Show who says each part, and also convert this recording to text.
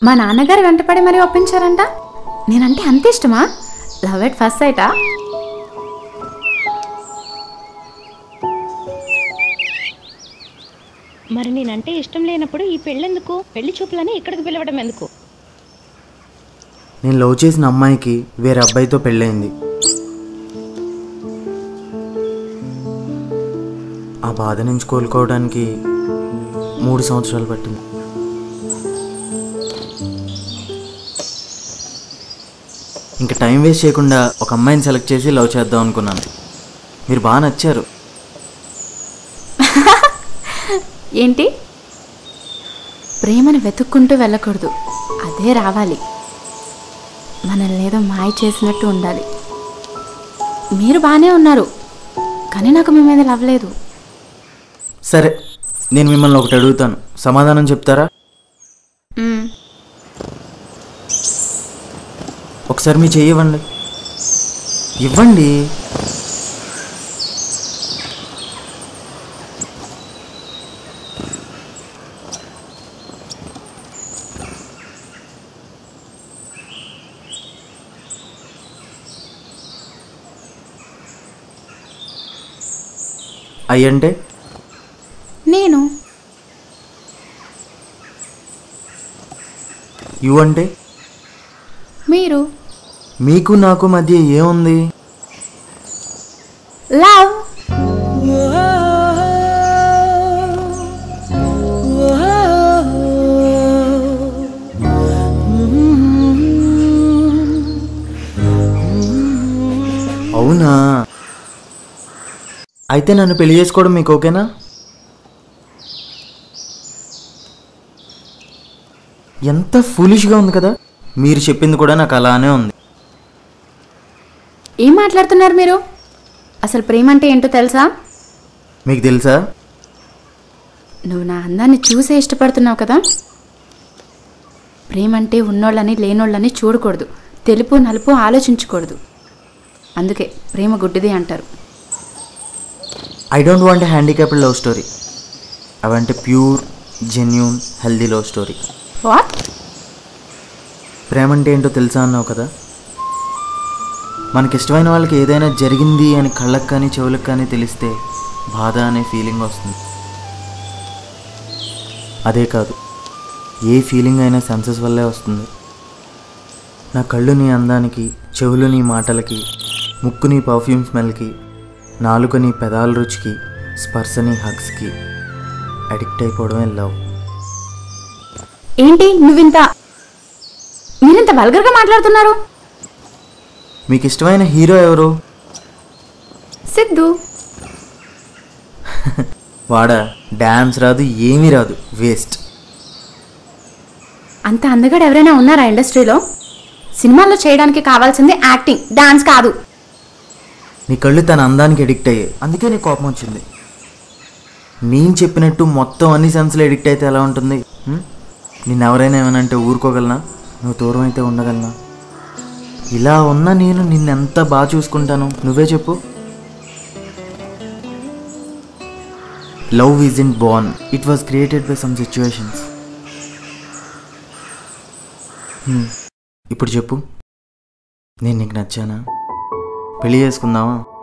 Speaker 1: మా నాన్నగారు వెంటపడి మరీ ఒప్పించారంట నేనంటే అంత ఇష్టమా లవ్ ఎట్ ఫస్ట్ సైటా
Speaker 2: మరి నేనంటే ఇష్టం లేనప్పుడు ఈ పెళ్ళెందుకు పెళ్లి చూపులని ఇక్కడికి పిలవడం ఎందుకు
Speaker 3: నేను లవ్ చేసిన అమ్మాయికి వేరే అబ్బాయితో పెళ్ళయింది ఆ బాధ నుంచి కోలుకోవడానికి మూడు సంవత్సరాలు పట్టింది ఇంకా టైం వేస్ట్ చేయకుండా ఒక అమ్మాయిని సెలెక్ట్ చేసి లవ్ చేద్దాం అనుకున్నాను మీరు బాగా నచ్చారు
Speaker 1: ఏంటి ప్రేమను వెతుక్కుంటూ వెళ్ళకూడదు అదే రావాలి మనల్ని ఏదో మాయ చేసినట్టు ఉండాలి మీరు బాగానే ఉన్నారు కానీ నాకు మీ మీద లవ్ లేదు
Speaker 3: సరే నేను మిమ్మల్ని ఒకటి అడుగుతాను సమాధానం చెప్తారా
Speaker 1: మ్మ్.
Speaker 3: ఒకసారి మీ చెయ్యి ఇవ్వండి ఇవ్వండి అయ్యంటే
Speaker 1: నేను
Speaker 3: యు అంటే
Speaker 1: మీరు
Speaker 3: మీకు నాకు మధ్య ఏముంది
Speaker 1: లవ్
Speaker 3: అవునా అయితే నన్ను పెళ్లి చేసుకోవడం మీకు ఓకేనా ఎంత ఫూలిష్గా ఉంది కదా మీరు చెప్పింది కూడా నాకు అలానే ఉంది
Speaker 1: ఏం మాట్లాడుతున్నారు మీరు అసలు ప్రేమ అంటే ఏంటో తెలుసా
Speaker 3: మీకు తెలుసా
Speaker 1: నువ్వు నా అందాన్ని చూసే ఇష్టపడుతున్నావు కదా ప్రేమ అంటే ఉన్నోళ్ళని లేనోళ్ళని చూడకూడదు తెలుపు నలుపు ఆలోచించకూడదు అందుకే ప్రేమ గుడ్డిది అంటారు
Speaker 3: I don't want handicapped love story అవంటే pure genuine healthy love story
Speaker 1: what
Speaker 3: ప్రేమ అంటే ఏంటో తెలుసా అన్నావు కదా మనకిష్టమైన వాళ్ళకి ఏదైనా జరిగింది అని కళ్ళకు కానీ చెవులకు కానీ తెలిస్తే బాధ అనే ఫీలింగ్ వస్తుంది అదే కాదు ఏ ఫీలింగ్ అయినా సెన్సెస్ వల్లే వస్తుంది నా కళ్ళు నీ అందానికి చెవులు నీ మాటలకి ముక్కు నీ పర్ఫ్యూమ్ స్మెల్కి నాలుక నీ పెదాల రుచికి స్పర్శ నీ హగ్స్కి అడిక్ట్ అయిపోవడమే లవ్
Speaker 1: ఏంటి నువ్వింత మీరింత వల్గర్గా మాట్లాడుతున్నారు
Speaker 3: మీకు ఇష్టమైన హీరో ఎవరు
Speaker 1: సిద్ధు
Speaker 3: వాడా డ్యాన్స్ రాదు ఏమీ రాదు వేస్ట్
Speaker 1: అంత అందగాడు ఎవరైనా ఉన్నారా ఇండస్ట్రీలో సినిమాల్లో చేయడానికి కావాల్సింది యాక్టింగ్ డాన్స్ కాదు
Speaker 3: నీ కళ్ళు తన అందానికి ఎడిక్ట్ అయ్యాయి అందుకే నీ కోపం వచ్చింది నేను చెప్పినట్టు మొత్తం అన్ని సెన్స్లో ఎడిక్ట్ అయితే ఎలా ఉంటుంది హ్మ్? నిన్ను ఎవరైనా ఏమనంటే ఊరుకోగలనా నువ్వు దూరం అయితే ఉండగలనా ఇలా ఉన్న నేను నిన్నెంత బాగా చూసుకుంటాను నువ్వే చెప్పు love is inborn it was created by some situations ఇప్పుడు చెప్పు నేను నీకు నచ్చానా పెళ్లి చేసుకుందామా